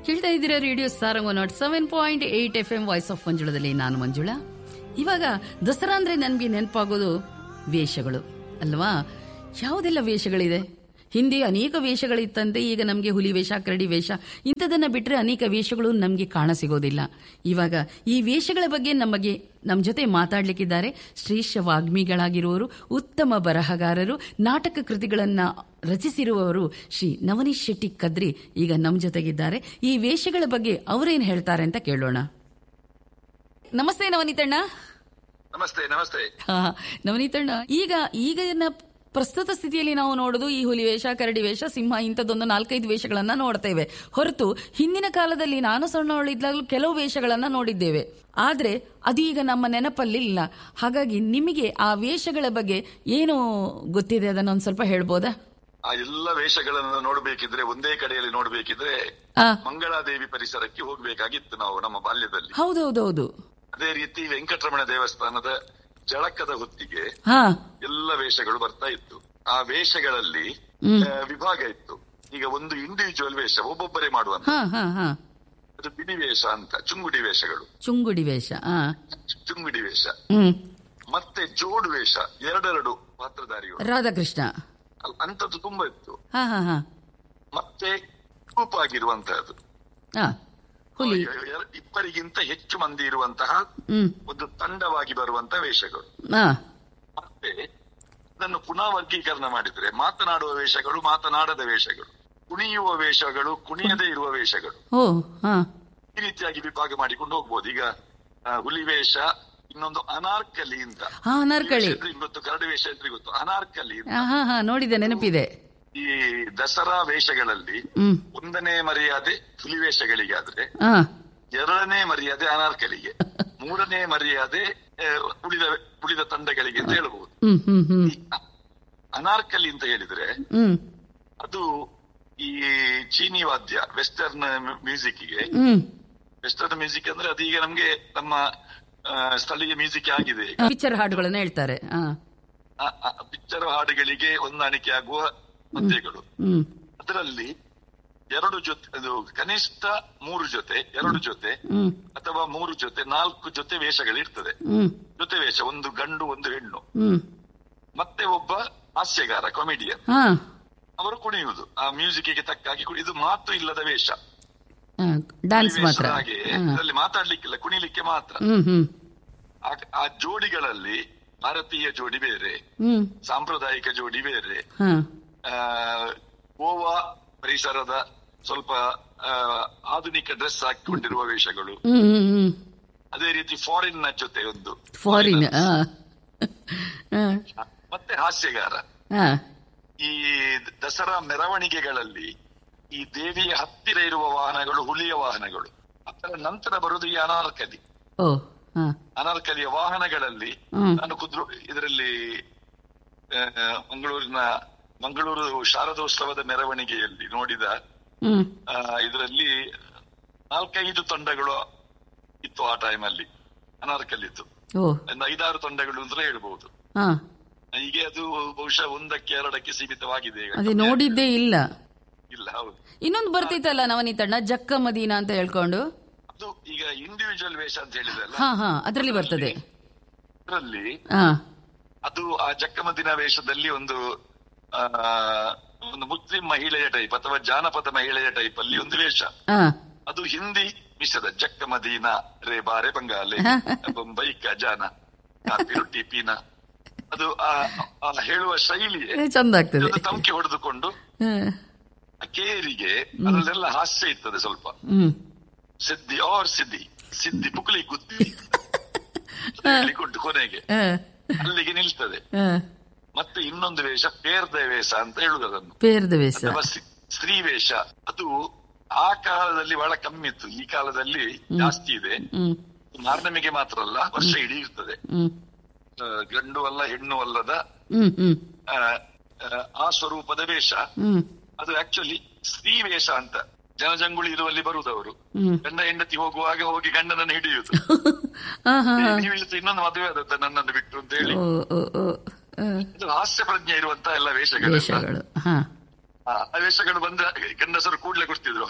ಕೇಳ್ತಾ ಇದ್ದೀರಾ radio Sarang nought seven point eight F M voice of ಮಂಜುಳದಲ್ಲಿ ನಾನು ಮಂಜುಳಾ ಇವಾಗ ದಸರಾ ಅಂದ್ರೆ ನನ್ಗೆ ನೆನಪಾಗೋದು ವೇಷಗಳು ಅಲ್ವಾ ಯಾವುದೆಲ್ಲ ವೇಷಗಳಿದೆ ಹಿಂದೆ ಅನೇಕ ವೇಷಗಳಿತ್ತಂತೆ ಈಗ ನಮಗೆ ಹುಲಿ ವೇಷ ಕರಡಿ ವೇಷ ಇಂಥದನ್ನ ಬಿಟ್ಟರೆ ಅನೇಕ ವೇಷಗಳು ನಮಗೆ ಕಾಣಸಿಗೋದಿಲ್ಲ ಇವಾಗ ಈ ವೇಷಗಳ ಬಗ್ಗೆ ನಮಗೆ ನಮ್ಮ ಜೊತೆ ಮಾತಾಡ್ಲಿಕ್ಕಿದ್ದಾರೆ ಶ್ರೇಷ್ಠ ವಾಗ್ಮಿಗಳಾಗಿರುವವರು ಉತ್ತಮ ಬರಹಗಾರರು ನಾಟಕ ಕೃತಿಗಳನ್ನ ರಚಿಸಿರುವವರು ಶ್ರೀ ನವನೀಶ್ ಶೆಟ್ಟಿ ಕದ್ರಿ ಈಗ ನಮ್ಮ ಜೊತೆಗಿದ್ದಾರೆ ಈ ವೇಷಗಳ ಬಗ್ಗೆ ಅವರೇನು ಹೇಳ್ತಾರೆ ಅಂತ ಕೇಳೋಣ ನಮಸ್ತೆ ನವನೀತಣ್ಣ ನಮಸ್ತೆ ನಮಸ್ತೆ ಹಾ, ನವನೀತಣ್ಣ ಈಗ ಈಗಿನ ಪ್ರಸ್ತುತ ಸ್ಥಿತಿಯಲ್ಲಿ ನಾವು ನೋಡೋದು ಈ ಹುಲಿ ವೇಷ ಕರಡಿ ವೇಷ ಸಿಂಹ ಇಂಥದ್ದೊಂದು ನಾಲ್ಕೈದು ವೇಷಗಳನ್ನ ನೋಡ್ತೇವೆ ಹೊರತು ಹಿಂದಿನ ಕಾಲದಲ್ಲಿ ನಾನು ಸಣ್ಣವಳಿದ್ದಾಗಲೂ ಕೆಲವು ವೇಷಗಳನ್ನ ನೋಡಿದ್ದೇವೆ ಆದ್ರೆ ಅದು ಈಗ ನಮ್ಮ ನೆನಪಲ್ಲಿ ಇಲ್ಲ ಹಾಗಾಗಿ ನಿಮಗೆ ಆ ವೇಷಗಳ ಬಗ್ಗೆ ಏನು ಗೊತ್ತಿದೆ ಅದನ್ನ ಒಂದ್ ಸ್ವಲ್ಪ ಹೇಳ್ಬೋದಾ ಆ ಎಲ್ಲ ವೇಷಗಳನ್ನು ನೋಡ್ಬೇಕಿದ್ರೆ ಒಂದೇ ಕಡೆಯಲ್ಲಿ ನೋಡ್ಬೇಕಿದ್ರೆ ಆ, ಮಂಗಳಾದೇವಿ ಪರಿಸರಕ್ಕೆ ಹೋಗ್ಬೇಕಾಗಿತ್ತು ನಾವು ನಮ್ಮ ಬಾಲ್ಯದಲ್ಲಿ ಹೌದೌದೌದು ಅದೇ ರೀತಿ ವೆಂಕಟರಮಣ ದೇವಸ್ಥಾನದ ಜಳಕದ ಹೊತ್ತಿಗೆ ಹಾ ಎಲ್ಲ ವೇಷಗಳು ಬರ್ತಾ ಇತ್ತು ಆ ವೇಷಗಳಲ್ಲಿ ಹ್ಮ್. ಆ, ವಿಭಾಗ ಇತ್ತು ಈಗ ಒಂದು ಇಂಡಿವಿಜುವಲ್ ವೇಷ ಒಬ್ಬೊಬ್ಬರೇ ಮಾಡುವಂತ ಹಾ ಹಾ ಹಾ ಅದು ಬಿಡಿ ವೇಷ ಅಂತ ಚುಂಗುಡಿ ವೇಷಗಳು ಚುಂಗುಡಿ ವೇಷ ಹಾ ಚುಂಗುಡಿ ವೇಷ ಹ್ಮ್ ಮತ್ತೆ ಜೋಡು ವೇಷ ಎರಡೆರಡು ಪಾತ್ರಧಾರಿಗಳು ರಾಧಾಕೃಷ್ಣ ಅಲ್- ಅಂಥದ್ದು ತುಂಬಾ ಇತ್ತು ಹಾ ಹಾ ಹಾ ಮತ್ತೆ ಗ್ರೂಪ್ ಆಗಿರುವಂತಹದ್ದು ಹಾ ಹುಲಿ ಎ- ಇಬ್ಬರಿಗಿಂತ ಹೆಚ್ಚು ಮಂದಿ ಇರುವಂತಹ ಹ್ಮ್ ಒಂದು ತಂಡವಾಗಿ ಬರುವಂತಹ ವೇಷಗಳು ಹಾ ಮತ್ತೆ ಇದನ್ನು ಪುನಃ ವರ್ಗೀಕರಣ ಮಾಡಿದ್ರೆ ಮಾತನಾಡುವ ವೇಷಗಳು ಮಾತನಾಡದ ವೇಷಗಳು ಕುಣಿಯುವ ವೇಷಗಳು ಕುಣಿಯದೇ ಇರುವ ವೇಷಗಳು ಓ ಹಾ ಈ ರೀತಿಯಾಗಿ ವಿಭಾಗ ಮಾಡಿಕೊಂಡು ಹೋಗ್ಬೋದು ಈಗ ಆ, ಹುಲಿ ವೇಷ ಇನ್ನೊಂದು ಅನಾರ್ಕಲಿ ಅಂತ ಹಾ ಅನಾರ್ಕಳಿ ಹುಲಿ ವೇಷ ಎಲ್ರಿಗೂ ಗೊತ್ತು ಕರಡಿ ವೇಷ ಎಲ್ರಿಗೂ ಗೊತ್ತು ಅನಾರ್ಕಲಿ ಅಂತ ಹಾ ಹಾ ಹಾ ನೋಡಿದೆ ನೆನಪಿದೆ ಈ ದಸರಾ ವೇಷಗಳಲ್ಲಿ ಹ್ಮ್ ಒಂದನೇ ಮರ್ಯಾದೆ ಹುಲಿ ವೇಷಗಳಿಗೆ ಆದ್ರೆ ಹಾ ಎರಡನೇ ಮರ್ಯಾದೆ ಅನಾರ್ಕಲಿಗೆ ಮೂರನೇ ಮರ್ಯಾದೆ ಆ, ಉಳಿದ ಉಳಿದ ತಂಡಗಳಿಗೆ ಅಂತ ಹೇಳಬಹುದು ಹ್ಮ್ ಹ್ಮ್ ಹ್ಮ್ ಈ ಅನಾರ್ಕಲಿ ಅಂತ ಹೇಳಿದ್ರೆ ಹ್ಮ್ ಅದು ಈ ಚೀನಿ ವಾದ್ಯ ವೆಸ್ಟರ್ನ್ ಮ್ಯೂಸಿಕ್ಗೆ ಹ್ಮ್ ವೆಸ್ಟರ್ನ್ ಮ್ಯೂಸಿಕ್ ಅಂದ್ರೆ ಅದೀಗ ನಮ್ಗೆ ನಮ್ಮ ಆ, ಸ್ಥಳೀಯ ಮ್ಯೂಸಿಕ್ ಆಗಿದೆ ಪಿಕ್ಚರ್ ಹಾಡುಗಳನ್ನ ಹೇಳ್ತಾರೆ ಹಾ ಪಿಕ್ಚರ್ ಹಾಡುಗಳಿಗೆ ಹೊಂದಾಣಿಕೆ ಆಗುವ ಪದ್ಯಗಳು ಹ್ಮ್ ಅದರಲ್ಲಿ ಎರಡು ಜೊತೆ ಅದು ಕನಿಷ್ಠ ಮೂರು ಜೊತೆ ಎರಡು ಜೊತೆ ಹ್ಮ್ ಅಥವಾ ಮೂರು ಜೊತೆ ನಾಲ್ಕು ಜೊತೆ ವೇಷಗಳಿರ್ತದೆ ಹ್ಮ್ ಜೊತೆ ವೇಷ ಒಂದು ಗಂಡು ಒಂದು ಹೆಣ್ಣು ಹ್ಮ್ ಮತ್ತೆ ಒಬ್ಬ ಹಾಸ್ಯಗಾರ ಕಾಮಿಡಿಯನ್ ಹಾ ಅವರು ಕುಣಿಯುವುದು ಆ ಮ್ಯೂಸಿಕ್ಗೆ ತಕ್ಕಾಗಿ ಕುಣಿ ಇದು ಮಾತು ಇಲ್ಲದ ವೇಷ ಡ್ಯಾನ್ಸ್ ವೇಷದ ಮಾತ್ರ ಹಾಗೆ ಹಾ. ಇದರಲ್ಲಿ ಮಾತಾಡ್ಲಿಕ್ಕಿಲ್ಲ ಕುಣಿಲಿಕ್ಕೆ ಮಾತ್ರ ಹ್ಮ್ ಹ್ಮ್ ಆ- ಆ ಜೋಡಿಗಳಲ್ಲಿ ಭಾರತೀಯ ಜೋಡಿ ಬೇರೆ ಹ್ಮ್ ಸಾಂಪ್ರದಾಯಿಕ ಜೋಡಿ ಬೇರೆ ಹಾ ಆ, ಗೋವಾ ಪರಿಸರದ ಸ್ವಲ್ಪ ಆ, ಆಧುನಿಕ ಡ್ರೆಸ್ ಹಾಕಿಕೊಂಡಿರುವ ವೇಷಗಳು ಹ್ಮ್ ಹ್ಮ್ ಹ್ಮ್ ಅದೇ ರೀತಿ ಫಾರಿನ್ ನ ಜೊತೆ ಒಂದು ಫಾರಿನ್ ಹಾ ಹಾ ಮತ್ತೆ ಹಾಸ್ಯಗಾರ ಹಾ ಈ ದಸರಾ ಮೆರವಣಿಗೆಗಳಲ್ಲಿ ಈ ದೇವಿಯ ಹತ್ತಿರ ಇರುವ ವಾಹನಗಳು ಹುಲಿಯ ವಾಹನಗಳು ಅದರ ನಂತರ ಬರುವುದು ಈ ಅನಾರ್ಕಲಿ ಓ ಹಾ ಅನಾರ್ಕಲಿಯ ವಾಹನಗಳಲ್ಲಿ ಹ್ಮ್. ನಾನು ಕುದ್ರು ಇದರಲ್ಲಿ ಆ, ಮಂಗಳೂರಿನ ಮಂಗಳೂರು ಶಾರದೋತ್ಸವದ ಮೆರವಣಿಗೆಯಲ್ಲಿ ನೋಡಿದ ಹ್ಮ್ ಆ, ಇದರಲ್ಲಿ ನಾಲ್ಕೈದು ತಂಡಗಳು ಇತ್ತು ಆ ಟೈಮಲ್ಲಿ ಅನಾರ್ಕಲಿತ್ತು ಓ ಒಂದು ಐದಾರು ತಂಡಗಳು ಅಂತ ಹೇಳ್ಬಹುದು ಹಾ ಈಗ ಅದು ಬಹುಶಃ ಒಂದಕ್ಕೆ ಎರಡಕ್ಕೆ ಸೀಮಿತವಾಗಿದೆ ಈಗ ಅದೇ ನೋಡಿದ್ದೇ ಇಲ್ಲ ಇಲ್ಲ ಹೌದು ಇನ್ನೊಂದು ಬರ್ತಿತ್ತಲ್ಲ ನವನೀತಣ್ಣ ಜಕ್ಕ ಮದೀನಾ ಅಂತ ಹೇಳ್ಕೊಂಡು ಅದು ಈಗ ಇಂಡಿವಿಜುವಲ್ ವೇಷ ಅಂತ ಹೇಳಿದ್ರಲ್ಲ ಹಾ ಹಾ ಅದರಲ್ಲಿ ಬರ್ತದೆ ಅದರಲ್ಲಿ ಹಾ ಅದು ಆ ಜಕ್ಕಮದಿನ ವೇಷದಲ್ಲಿ ಒಂದು ಆ ಒಂದು ಮುಸ್ಲಿಂ ಮಹಿಳೆಯ ಟೈಪ್ ಅಥವಾ ಜಾನಪದ ಮಹಿಳೆಯ ಟೈಪ್ ಅಲ್ಲಿ ಒಂದು ವೇಷ ಹಾ ಅದು ಹಿಂದಿ ಮಿಶ್ರದ ಜಕ್ಕ ಮದೀನಾ ರೇ ಬಾರೆ ಬಂಗಾಲೆ ಬೊಂಬೈ ಜಾನ ಕಾಪಿ ರೊಟ್ಟಿ ಪೀನ ಅದು ಆ ಆ ಹೇಳುವ ಶೈಲಿಯೇ ಏ, ಚಂದ ಆಗ್ತದೆ ಒಂದು ತಮಕೆ ಹೊಡೆದುಕೊಂಡು ಹಾ. ಆ ಕೇರಿಗೆ ಅದರಲ್ಲೆಲ್ಲ ಹಾಸ್ಯ ಇರ್ತದೆ ಸ್ವಲ್ಪ ಹ್ಮ್ ಸಿದ್ದಿ ಆರ್ ಸಿದ್ದಿ ಸಿದ್ದಿ ಪುಕ್ಲಿ ಗುದ್ದಿ ಹೇಳಿಕೊಂಡು ಕೊನೆಗೆ ಹಾ, ಅಲ್ಲಿಗೆ ನಿಲ್ತದೆ ಹಾ. ಮತ್ತೆ ಇನ್ನೊಂದು ವೇಷ ಪೇರ್ದ ವೇಷ ಅಂತ ಹೇಳುದು ಅದನ್ನು ಪೇರ್ದ ವೇಷ ಅಥವಾ ಸಿ- ಸ್ತ್ರೀ ವೇಷ ಅದು ಆ ಕಾಲದಲ್ಲಿ ಬಹಳ ಕಮ್ಮಿ ಇತ್ತು ಈ ಕಾಲದಲ್ಲಿ ಜಾಸ್ತಿ ಇದೆ ಹ್ಮ್ ಮಾರ್ನಮಿಗೆ ಮಾತ್ರ ಅಲ್ಲ ವರ್ಷ ಇಡೀ ಇರ್ತದೆ ಹ್ಮ್ ಆ, ಗಂಡು ಅಲ್ಲ ಹೆಣ್ಣು ಅಲ್ಲದ ಹ್ಮ್ ಹ್ಮ್ ಆ, ಆ, ಆ ಸ್ವರೂಪದ ವೇಷ ಹ್ಮ್ ಅದು ಆಕ್ಚುಲಿ ಸ್ತ್ರೀ ವೇಷ ಅಂತ ಜನಜಂಗುಳಿ ಇರುವಲ್ಲಿ ಬರುದವರು ಹ್ಮ್ ಗಂಡ ಹೆಂಡತಿ ಹೋಗುವಾಗ ಹೋಗಿ ಗಂಡನನ್ನು ಹಿಡಿಯುವುದು ಹಾ ಹಾ ಹಾ ನೀವು ಇವತ್ತು ಇನ್ನೊಂದು ಮದುವೆ ಆದತ್ತ ನನ್ನನ್ನು ಬಿಟ್ಟು ಅಂತ ಹೇಳಿ ಓ ಓ ಓ ಆ, ಇದು ಹಾಸ್ಯ ಪ್ರಜ್ಞೆ ಇರುವಂತ ಎಲ್ಲ ವೇಷಗಳು ವೇಷಗಳು ಹಾ ಆ ವೇಷಗಳು ಬಂದ ಗಂಡಸರು ಕೂಡ್ಲೆ ಕೊಡ್ತಿದ್ರು ಹಣ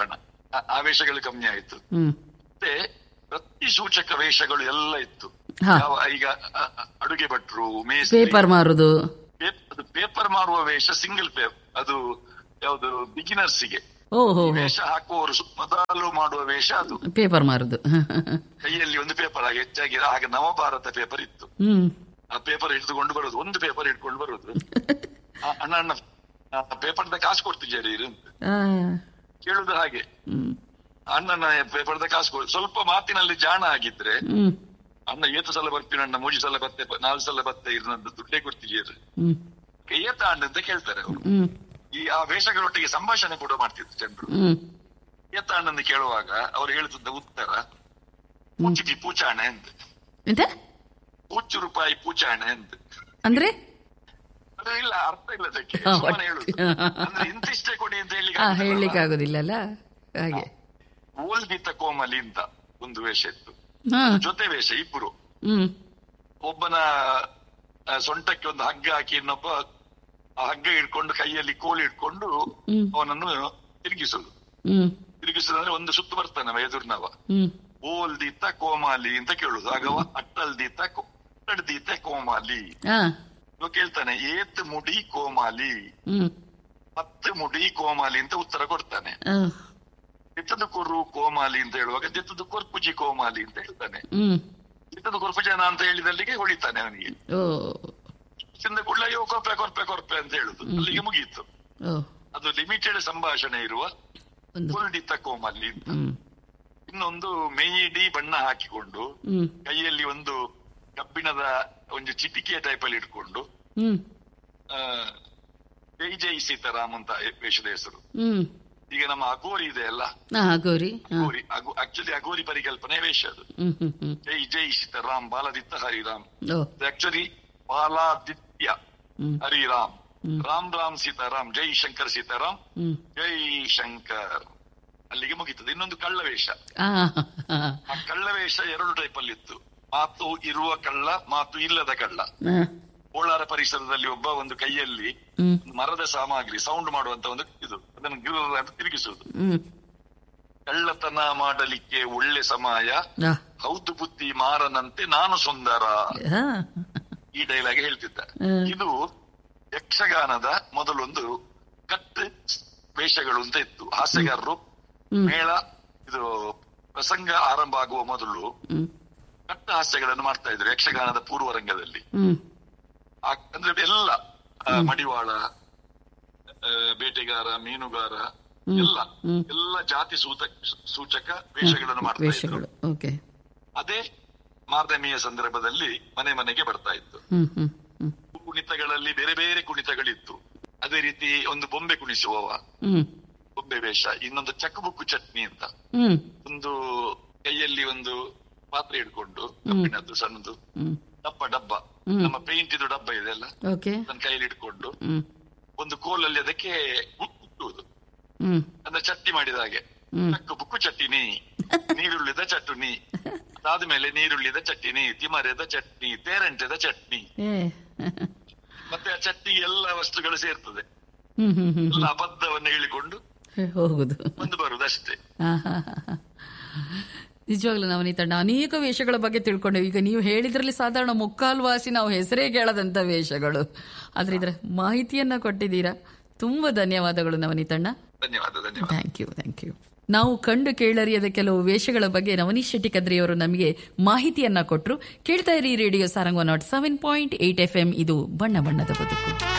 ಆ- ಆ ವೇಷಗಳು ಕಮ್ಮಿ ಆಯ್ತು ಹ್ಮ್ ಮತ್ತೆ ಪ್ರತಿ ಸೂಚಕ ವೇಷಗಳು ಎಲ್ಲ ಇತ್ತು ಹಾ. ಯಾವ ಈಗ ಅ, ಅ, ಅಡುಗೆ ಭಟ್ರು ಮೇಸ್ತ್ರಿ ಪೇಪರ್ ಮಾರುದು ಪೇಪ್- ಅದು ಪೇಪರ್ ಮಾರುವ ವೇಷ ಸಿಂಗಲ್ ಪೇಪ್ ಅದು ಯಾವುದು ಬಿಗಿನರ್ಸ್ಗೆ ಓಹೋ ವೇಷ ಹಾಕುವವರು ಸು- ಮೊದಲು ಮಾಡುವ ವೇಷ ಅದು ಪೇಪರ್ ಮಾರುದು ಕೈಯಲ್ಲಿ ಒಂದು ಪೇಪರ್ ಆಗಿ ಹೆಚ್ಚಾಗಿ ಆಗ ನವಭಾರತ ಪೇಪರ್ ಇತ್ತು ಹ್ಮ್ ಆ ಪೇಪರ್ ಹಿಡಿದುಕೊಂಡು ಬರೋದು ಒಂದು ಪೇಪರ್ ಹಿಡ್ಕೊಂಡು ಬರೋದು ಆ, ಅಣ್ಣ ಅಣ್ಣ ಪೇಪರ್ದ ಕಾಸು ಕೊಡ್ತಿದ್ದೀರಿ ಅಂತ ಆ, ಕೇಳುದು ಹಾಗೆ ಹ್ಮ್ ಅಣ್ಣನ ಪೇಪರ್ದ ಕಾಸು ಕೊಡು ಸ್ವಲ್ಪ ಮಾತಿನಲ್ಲಿ ಜಾಣ ಆಗಿದ್ರೆ ಹ್ಮ್ ಅಣ್ಣ ಏತು ಸಲ ಬರ್ತೀನಿ ಅಣ್ಣ ಮೂಜಿ ಸಲ ಬತ್ತೆ ನಾಲ್ಕು ಸಲ ಬತ್ತೆ ಇದ್ನಂದು ದುಡ್ಡೇ ಕೊಡ್ತಿದ್ದೀರಿ ಹ್ಮ್ ಏತ ಅಣ್ಣ ಅಂತ ಕೇಳ್ತಾರೆ ಅವರು ಹ್ಮ್ ಈ ಆ ವೇಷಗಳೊಟ್ಟಿಗೆ ಸಂಭಾಷಣೆ ಕೂಡ ಮಾಡ್ತಿದ್ರು ಜನರು ಹ್ಮ್ ಏತ ಅಣ್ಣಂದು ಕೇಳುವಾಗ ಅವ್ರು ಹೇಳ್ತಿದ್ದ ಉತ್ತರ ಪೂಚಿಟಿ ಪೂಚಾಣೆ ಅಂತ ಎಂತ ಪೂಚು ರೂಪಾಯಿ ಪೂಚಾಣೆ ಅಂತ ಅಂದ್ರೆ ಅದು ಇಲ್ಲ ಅರ್ಥ ಇಲ್ಲ ಅದಕ್ಕೆ ಹಾ, ಸುಮ್ಮನೆ ಒಟ್ಟು. ಹೇಳುದು ಅಂದ್ರೆ ಇಂತಿಷ್ಟೇ ಕೊಡಿ ಅಂತ ಹೇಳಿ ಆ ಹೇಳಲಿಕ್ಕೆ ಆಗುದಿಲ್ಲಲ್ಲ ಹಾಗೆ ಓಲ್ದಿತ ಕೋಮಲಿ ಅಂತ ಒಂದು ವೇಷ ಇತ್ತು ಹಾ ಜೊತೆ ವೇಷ ಇಬ್ರು ಹ್ಮ್ ಒಬ್ಬನ ಆ, ಸೊಂಟಕ್ಕೆ ಒಂದು ಹಗ್ಗ ಹಾಕಿ ಇನ್ನೊಬ್ಬ ಆ ಹಗ್ಗ ಹಿಡ್ಕೊಂಡು ಕೈಯಲ್ಲಿ ಕೋಲು ಹಿಡ್ಕೊಂಡು ಹ್ಮ್. ಅವನನ್ನು ತಿರುಗಿಸುದು ಹ್ಮ್ ತಿರುಗಿಸುದಂದ್ರೆ ಒಂದು ಸುತ್ತು ಬರ್ತಾನೆ ಎದುರಿನವ ಹ್ಮ್ ಓಲ್ದಿತ ಕೋಮಾಲಿ ಅಂತ ಕೇಳುದು ಆಗವ ಅಟ್ಟಲ್ದಿತ ಕೋ- ಅಟ್ಟಡ್ದಿತ ಕೋಮಾಲಿ ಹಾ ಇವ ಕೇಳ್ತಾನೆ ಏತ್ ಮುಡಿ ಕೋಮಾಲಿ ಹ್ಮ್ ಹತ್ತು ಮುಡಿ ಕೋಮಾಲಿ ಅಂತ ಉತ್ತರ ಕೊಡ್ತಾನೆ ಆ, ಎತ್ತದು ಕೊರು ಕೋಮಾಲಿ ಅಂತ ಹೇಳುವಾಗ ಜೆತ್ತದು ಕೊರ್ಪುಜಿ ಕೋಮಾಲಿ ಅಂತ ಹೇಳ್ತಾನೆ ಹ್ಮ್ ಎತ್ತದು ಕೊರ್ಪುಜನ ಅಂತ ಹೇಳಿದಲ್ಲಿಗೆ ಹೊಡಿತಾನೆ ಅವನಿಗೆ ಓ ಚಿಂದ ಕೂಡಲೇ ಅಯ್ಯೋ ಕೊರ್ಪೆ ಕೊರ್ಪೆ ಕೊರ್ಪೆ ಅಂತ ಹೇಳುದು ಅಲ್ಲಿಗೆ ಮುಗೀತು ಓ ಅದು ಲಿಮಿಟೆಡ್ ಸಂಭಾಷಣೆ ಇರುವ ಒಂದು ಕುಲ್ಡಿತ ಕೋಮಾಲಿ ಅಂತ ಹ್ಮ್ ಇನ್ನೊಂದು ಮೇಯಿಡಿ ಬಣ್ಣ ಹಾಕಿಕೊಂಡು ಹ್ಮ್ ಕೈಯಲ್ಲಿ ಒಂದು ಕಬ್ಬಿಣದ ಒಂದು ಚಿಟಿಕೆಯ ಟೈಪ್ ಅಲ್ಲಿ ಇಟ್ಕೊಂಡು ಹ್ಮ್ ಆ, ಜೈ ಜೈ ಸೀತಾರಾಮ್ ಅಂತ ವೇಷದ ಹೆಸರು ಹ್ಮ್ ಈಗ ನಮ್ಮ ಅಗೋರಿ ಇದೆ ಅಲ್ಲ ಹಾ ಗೌರಿ ಹಾ ಅಗೋರಿ ಆಕ್ಚುಲಿ ಅಗೋರಿ ಪರಿಕಲ್ಪನೆ ವೇಷ ಅದು ಹ್ಮ್ ಹ್ಮ್ ಹ್ಮ್ ಜೈ ಜೈ ಸೀತಾರಾಮ್ ಬಾಲದಿತ್ತ ಹರಿರಾಮ್ ಓ ಆಕ್ಚುಲಿ ಬಾಲಾದಿತ್ಯ ಹ್ಮ್ ಹರಿರಾಮ್ ರಾಮ್ ರಾಮ್ ಸೀತಾರಾಮ್ ಜೈ ಶಂಕರ್ ಸೀತಾರಾಮ್ ಹ್ಮ್ ಜೈ ಶಂಕರ್ ಅಲ್ಲಿಗೆ ಮುಗೀತದೆ ಇನ್ನೊಂದು ಕಳ್ಳ ವೇಷ ಆ ಹಾ ಆ ಕಳ್ಳ ವೇಷ ಎರಡು ಟೈಪ್ ಅಲ್ಲಿ ಇತ್ತು ಮಾತು ಇರುವ ಕಳ್ಳ ಮಾತು ಇಲ್ಲದ ಕಳ್ಳ ಹಾ ಕೋಲಾರ ಪರಿಸರದಲ್ಲಿ ಒಬ್ಬ ಒಂದು ಕೈಯಲ್ಲಿ ಹ್ಮ್ ಮರದ ಸಾಮಗ್ರಿ ಸೌಂಡ್ ಮಾಡುವಂತ ಒಂದು ಇದು ಅದನ್ನು ಗಿರ್ರ ಅಂತ ತಿರುಗಿಸುವುದು ಹ್ಮ್ ಕಳ್ಳತನ ಮಾಡಲಿಕ್ಕೆ ಒಳ್ಳೆ ಸಮಯ ಆ ಹೌದು ಬುದ್ಧಿ ಮಾರನಂತೆ ನಾನು ಸುಂದರ ಹಾ ಈ ಡೈಲಾಗ್ ಹೇಳ್ತಿದ್ದ ಹ್ಮ್. ಇದು ಯಕ್ಷಗಾನದ ಮೊದಲೊಂದು ಕಟ್ ವೇಷಗಳು ಅಂತ ಇತ್ತು ಹಾಸ್ಯಗಾರರು ಹ್ಮ್. ಮೇಳ ಇದು ಪ್ರಸಂಗ ಆರಂಭ ಆಗುವ ಮೊದಲು ಹ್ಮ್ ಕಟ್ಟ ಹಾಸ್ಯಗಳನ್ನು ಮಾಡ್ತಾ ಇದ್ರು ಯಕ್ಷಗಾನದ ಪೂರ್ವ ರಂಗದಲ್ಲಿ ಹ್ಮ್ ಆ- ಅಂದ್ರೆ ಎಲ್ಲ ಆ, ಮಡಿವಾಳ ಆ, ಬೇಟೆಗಾರ ಮೀನುಗಾರ ಎಲ್ಲ ಹ್ಮ್. ಎಲ್ಲ ಜಾತಿ ಸೂತ ಸೂಚಕ ವೇಷಗಳನ್ನು ಮಾಡ್ತಾ ಇದ್ರು ವೇಷಗಳು ಓಕೆ ಅದೇ ಮಾರ್ದಮಿಯ ಸಂದರ್ಭದಲ್ಲಿ ಮನೆ ಮನೆಗೆ ಬರ್ತಾ ಇತ್ತು ಹ್ಮ್ ಹ್ಮ್ ಹ್ಮ್ ಕುಣಿತಗಳಲ್ಲಿ ಬೇರೆ ಬೇರೆ ಕುಣಿತಗಳಿತ್ತು ಅದೇ ರೀತಿ ಒಂದು ಬೊಂಬೆ ಕುಣಿಸುವವ ಹ್ಮ್ ಬೊಂಬೆ ವೇಷ ಇನ್ನೊಂದು ಚಕ್ಕಬುಕ್ಕು ಚಟ್ನಿ ಅಂತ ಹ್ಮ್ ಒಂದು ಕೈಯಲ್ಲಿ ಒಂದು ಪಾತ್ರೆ ಹಿಡ್ಕೊಂಡು ಕಬ್ಬಿಣದ್ದು ಸಣ್ಣದು ಹ್ಮ್ ಡಬ್ಬ ಡಬ್ಬ ನಮ್ಮ ಪೇಂಟ್ ಇದು ಡಬ್ಬ ಇದೆ ಅಲ್ಲ ಓಕೆ ಅದನ್ನ ಕೈಯಲ್ಲಿ ಇಟ್ಕೊಂಡು ಹ್ಮ್ ಒಂದು ಕೋಲಲ್ಲಿ ಅದಕ್ಕೆ ಕುಟ್ಟುವುದು ಹ್ಮ್ ಅಂದ್ರೆ ಚಟ್ನಿ ಮಾಡಿದ ಹಾಗೆ ಹ್ಮ್. ಚಕ್ಕು ಬುಕ್ಕು ಚಟ್ನಿ ನೀರುಳ್ಳಿದ ಚಟ್ನಿ ಅದಾದ್ಮೇಲೆ ನೀರುಳ್ಳಿದ ಚಟ್ನಿ ತಿಮರೆದ ಚಟ್ನಿ ತೇರಂಟೆದ ಚಟ್ನಿ ಏ ಮತ್ತೆ ಆ ಚಟ್ನಿ ಎಲ್ಲ ವಸ್ತುಗಳು ಸೇರ್ತದೆ ಹ್ಮ್ ಹ್ಮ್ ಹ್ಮ್ ಎಲ್ಲ ಅಬದ್ಧವನ್ನು ಹೇಳಿಕೊಂಡು ಹೋಗುದು ಒಂದು ಬರುದಷ್ಟೇ ಆಹಾಹಾಹಾ. ನಿಜವಾಗ್ಲೂ ನಾವು ಈ ತಂಡ ಅನೇಕ ವೇಷಗಳ ಬಗ್ಗೆ ತಿಳ್ಕೊಂಡೆವು ಈಗ ನೀವು ಹೇಳಿದ್ರಲ್ಲಿ ಸಾಧಾರಣ ಮುಕ್ಕಾಲು ವಾಸಿ ನಾವು ಹೆಸರೇ ಕೇಳದಂತ ವೇಷಗಳು ಆದ್ರೆ ಇದರ ಮಾಹಿತಿಯನ್ನ ಕೊಟ್ಟಿದ್ದೀರಾ ತುಂಬಾ ಧನ್ಯವಾದಗಳು ನವನೀತಣ್ಣ ಧನ್ಯವಾದ ಧನ್ಯವಾದ ಥ್ಯಾಂಕ್ ಯು ಥ್ಯಾಂಕ್ ಯು ನಾವು ಕಂಡು ಕೇಳರಿಯದ ಕೆಲವು ವೇಷಗಳ ಬಗ್ಗೆ ನವನೀಶ್ ಶೆಟ್ಟಿ ಕದ್ರಿಯವರು ನಮಗೆ ಮಾಹಿತಿಯನ್ನ ಕೊಟ್ಟರು ಕೇಳ್ತಾ ಇರಿ radio Sarang nought seven point eight F M ಇದು ಬಣ್ಣ ಬಣ್ಣದ ಬದುಕು